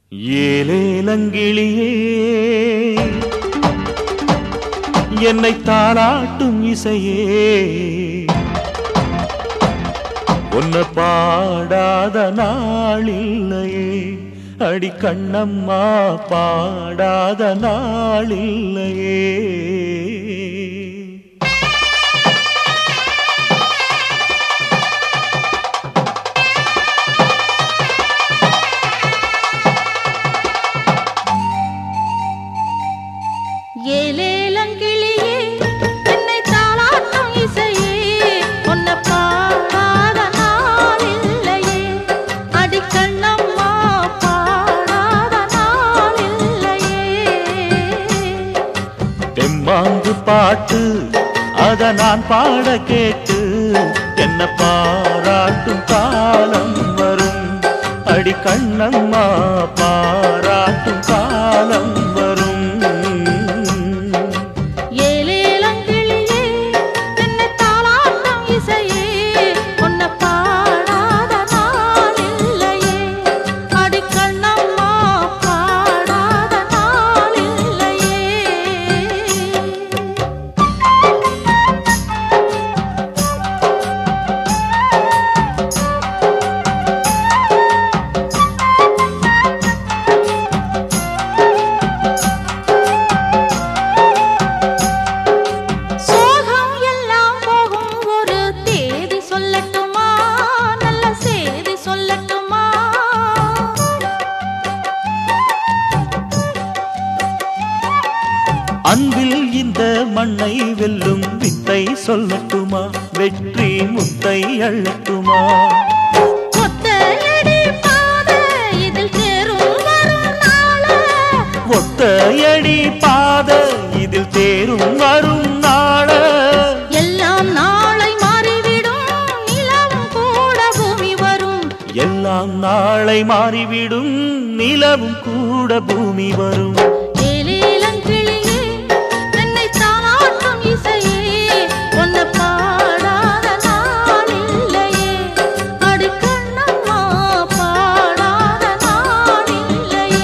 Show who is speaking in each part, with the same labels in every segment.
Speaker 1: ஏலேலங்கிளியே என்னை தாளாட்டும் இசையே உன்னை பாடாத நாளில்லையே அடி கண்ணம்மா பாடாத நாளில்லையே
Speaker 2: ஏலேலங்கிளியே என்னை தாளாட்டும் இசையே உன்னை பாடாத நாளில்லையே அடிக்கண்ணம்மா பாடாத நாளில்லையே
Speaker 1: தெம்மாங்கு பாட்டு அத நான் பாட கேட்டு என்ன பாராட்டும் காலம் வரும் அடி கண்ணம்மா பாராட்டும் காலம் வரும்
Speaker 2: ஏலேலங்கிளியே என்னை தாளாட்டும் இசையே உன்னை பாடாத நாளில்லையே அடிக்கண்ணம்மா பாடாத நாளில்லையே சோகம் எல்லாம் போகும் ஒரு தேதி சொல்லட்டுமா நல்ல செய்தி சொல்லட்டுமா
Speaker 1: அன்பில் இந்த மண்ணை வெல்லும் வித்தை சொல்லட்டுமா வெற்றி முத்தை அள்ளட்டுமா
Speaker 2: ஒத்தையடி பாதை இதில் தேரும் வரும் நாள
Speaker 1: ஒத்தையடி பாத இதில் தேரும் வரும் நாள
Speaker 2: எல்லாம் நாளை மாறிவிடும் நிலவும் கூட பூமி வரும்
Speaker 1: எல்லாம் நாளை மாறிவிடும் நிலவும் கூட பூமி வரும்
Speaker 2: ஏலேலங்கிளியே என்னை தாளாட்டும் இசையே உன்னை பாடாத நாளில்லையே அடிக்கண்ணம்மா பாடாத நாளில்லையே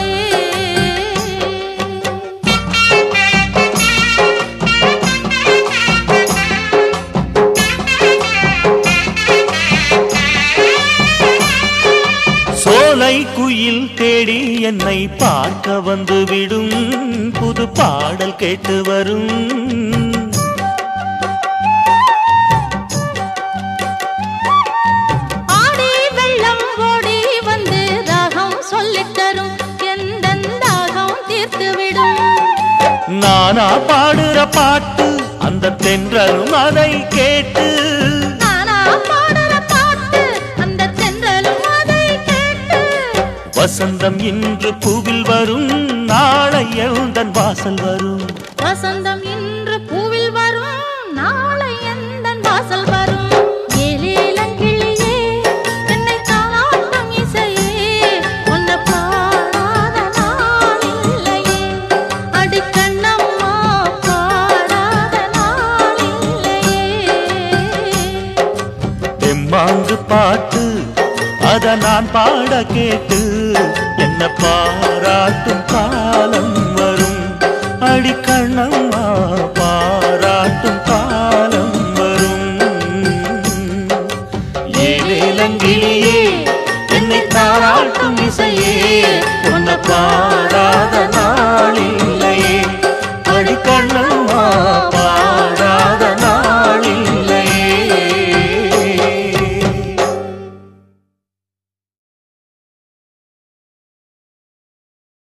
Speaker 1: சோலை குயில் தேடி என்னை பார்க்க வந்து விடும் புது பாடல் கேட்டு வரும்
Speaker 2: ஆடி வெள்ளம் ஓடி வந்து ராகம் சொல்லித் தரும் எந்த தாகம் தீர்த்துவிடும்
Speaker 1: நானா பாடுற பாட்டு அந்த தென்றலும் அதை கேட்டு
Speaker 2: நானா பாடுற பாட்டு அந்த தென்றலும் அதை கேட்டு
Speaker 1: வசந்தம் இன்று பூவில் வரும் நாளை எழுந்தன் வாசல் வரும்
Speaker 2: வசந்தம் இன்று பூவில் வரும் நாளை எந்தன் வாசல் வரும் ஏலேலங்கிளியே என்னை தாளாட்டும் இசையே உன்னை பாடாத நாளில்லையே அடிக்கண்ணம்மா பாடாத நாளில்லையே
Speaker 1: தெம்மாங்கு பாட்டு அத நான் பாட கேட்டு என்ன பாராட்டும் காலம் வரும் அடிக்கண்ணம்மா பாராட்டும் காலம் வரும் ஏலேலங்கிளியே என்னை தாராட்டும் இசையே உன்னை பா